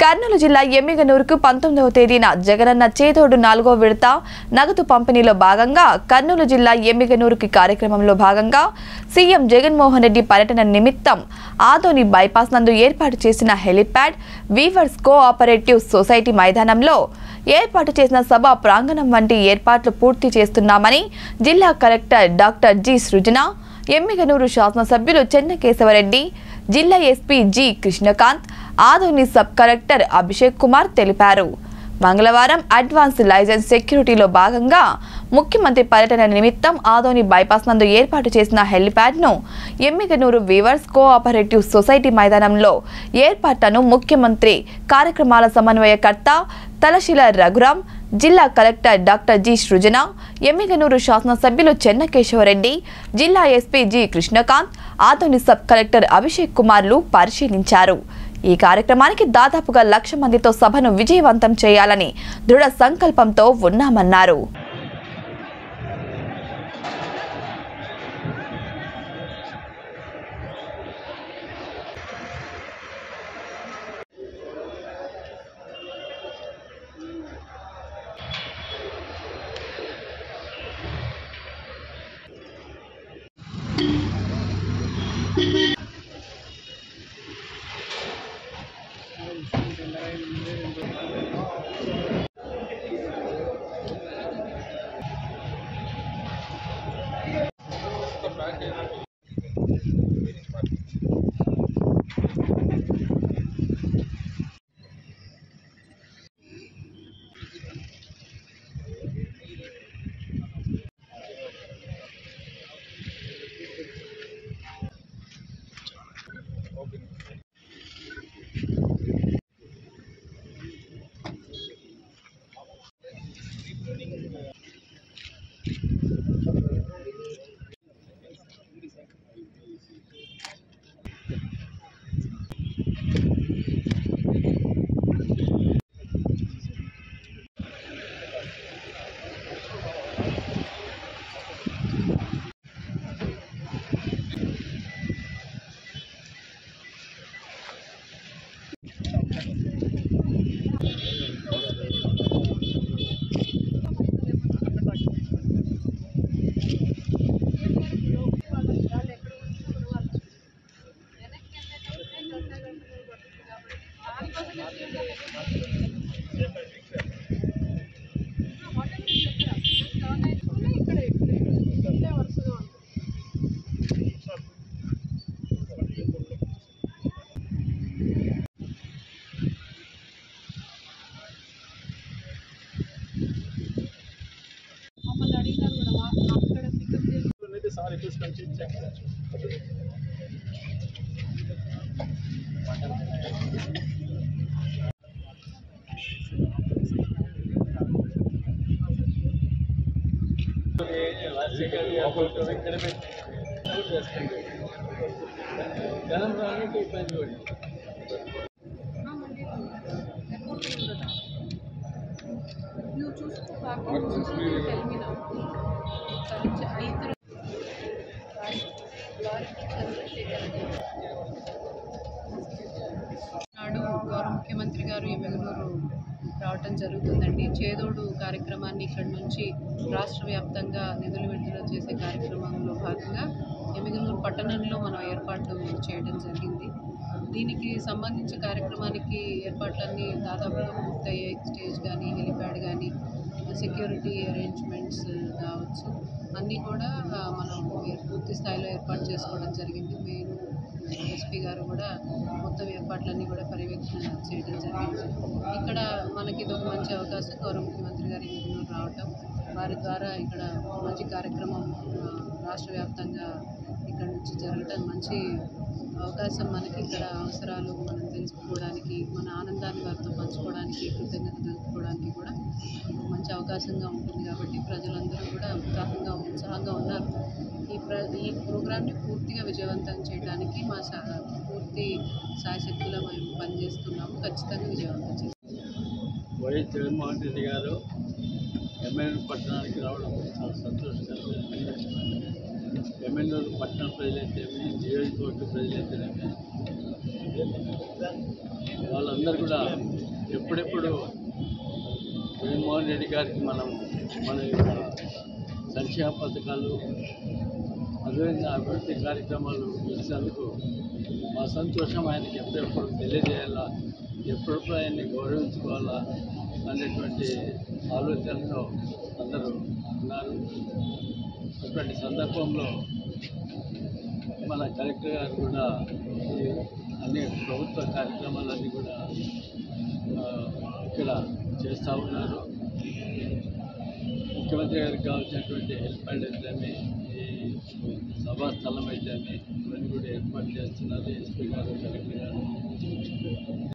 కర్నూలు జిల్లా ఎమ్మిగనూరుకు పంతొమ్మిదవ తేదీన జగనన్న చేదోడు నాలుగో విడత నగదు పంపిణీలో భాగంగా కర్నూలు జిల్లా ఎమ్మిగనూరుకి కార్యక్రమంలో భాగంగా సీఎం జగన్మోహన్ రెడ్డి పర్యటన నిమిత్తం ఆదోని బైపాస్ నందు ఏర్పాటు చేసిన హెలిప్యాడ్ వీవర్స్ కోఆపరేటివ్ సొసైటీ మైదానంలో ఏర్పాటు చేసిన సభ ప్రాంగణం వంటి ఏర్పాట్లు పూర్తి చేస్తున్నామని జిల్లా collector doctor G Srujana Emmiganur శాసనసభ్యులు చెన్నకేశవరెడ్డి జిల్లా SP G Krishnakanth Adoni sub collector Abhishek Kumar తెలిపారు మంగళవారం అడ్వాన్స్ లైసెన్స్ సెక్యూరిటీలో భాగంగా ముఖ్యమంత్రి పర్యటన నిమిత్తం ఆదోని బైపాస్ నందు ఏర్పాటు చేసిన హెలిప్యాడ్ను ఎమ్మిగనూరు వీవర్స్ కోఆపరేటివ్ సొసైటీ మైదానంలో ఏర్పాట్లను ముఖ్యమంత్రి కార్యక్రమాల సమన్వయకర్త తలశిల రఘురాం జిల్లా collector doctor G Srujana Emmiganur శాసనసభ్యులు చెన్నకేశవరెడ్డి జిల్లా SP G Krishnakanth Adoni sub collector Abhishek కుమార్లు పరిశీలించారు ఈ కార్యక్రమానికి దాదాపుగా లక్ష మందితో సభను విజయవంతం చేయాలని దృఢ సంకల్పంతో ఉన్నామన్నారు మమ్మల్ని అడిగినారు కూడా మా అక్కడ పికప్ చేసి ఆ, మళ్ళీ ఎయిర్పోర్ట్ ఉండదా నువ్వు చూసుకో ప్యాకింగ్ తెలిమిన ఐదు లారీ చంద్రశేఖర్ నాడు గౌరవ ముఖ్యమంత్రి గారు ఎమ్మెగనూరు రావటం జరుగుతుందండి చేదోడు కార్యక్రమాన్ని ఇక్కడి నుంచి రాష్ట్ర వ్యాప్తంగా నిధులు విడుదల చేసే కార్యక్రమంలో భాగంగా ఎమ్మిగనూరు పట్టణంలో మనం ఏర్పాట్లు చేయడం జరిగింది దీనికి సంబంధించి కార్యక్రమానికి ఏర్పాట్లన్నీ దాదాపుగా పూర్తయ్యే స్టేజ్ కానీ హెలిప్యాడ్ కానీ సెక్యూరిటీ అరేంజ్మెంట్స్ కావచ్చు అన్నీ కూడా ఆ, మనం పూర్తి స్థాయిలో ఏర్పాటు చేసుకోవడం జరిగింది మేము ఎస్పీ గారు కూడా మొత్తం ఏర్పాట్లన్నీ కూడా పర్యవేక్షణ చేయడం జరిగింది ఇక్కడ మనకి ఇది ఒక మంచి అవకాశం గౌరవ ముఖ్యమంత్రి గారు ఇందులో రావటం వారి ద్వారా ఇక్కడ మంచి కార్యక్రమం ఆ, రాష్ట్ర వ్యాప్తంగా ఇక్కడ నుంచి జరగటం మంచి అవకాశం మనకి ఇక్కడ అవసరాలు మనం తెలుసుకోవడానికి మన ఆనందాన్ని వారితో పంచుకోవడానికి కృతజ్ఞత తెలుపుకోవడానికి కూడా ఒక మంచి అవకాశంగా ఉంటుంది కాబట్టి ప్రజలందరూ కూడా ఉత్సాహంగా ఉత్సాహంగా ఉన్నారు ఈ ప్ర ఈ ప్రోగ్రామ్ని పూర్తిగా విజయవంతం చేయడానికి మా సా పూర్తి సాయశక్తిలో మేము పనిచేస్తున్నాము ఖచ్చితంగా విజయవంతం చేస్తాం వైఎస్ జగన్మోహన్ రెడ్డి గారు ఎమ్మెల్యే పట్టణానికి రావడం చాలా సంతోషకరం ఎమ్మెల్యేలు పట్టణ ప్రజలైతేమి నియోజకవర్గ ప్రజలైతేనేమి వాళ్ళందరూ కూడా ఎప్పుడెప్పుడు జగన్మోహన్ రెడ్డి గారికి మనం మన యొక్క సంక్షేమ పథకాలు అదేవిధంగా అభివృద్ధి కార్యక్రమాలు ఇచ్చినందుకు మా సంతోషం ఆయనకి ఎప్పుడెప్పుడు తెలియజేయాలా ఎప్పుడెప్పుడు ఆయన్ని గౌరవించుకోవాలా అనేటువంటి ఆలోచనలో అందరూ ఉన్నారు అటువంటి సందర్భంలో మన కలెక్టర్ గారు కూడా ఈ అన్ని ప్రభుత్వ కార్యక్రమాలన్నీ కూడా ఆ, ఇక్కడ చేస్తూ ఉన్నారు ముఖ్యమంత్రి గారికి కావాల్సినటువంటి హెల్ప్ హ్యాండ్ అయితేనే ఈ సభా స్థలం అయితేనే ఇవన్నీ కూడా ఏర్పాటు చేస్తున్నారు ఎస్పీ గారు కలెక్టర్ గారు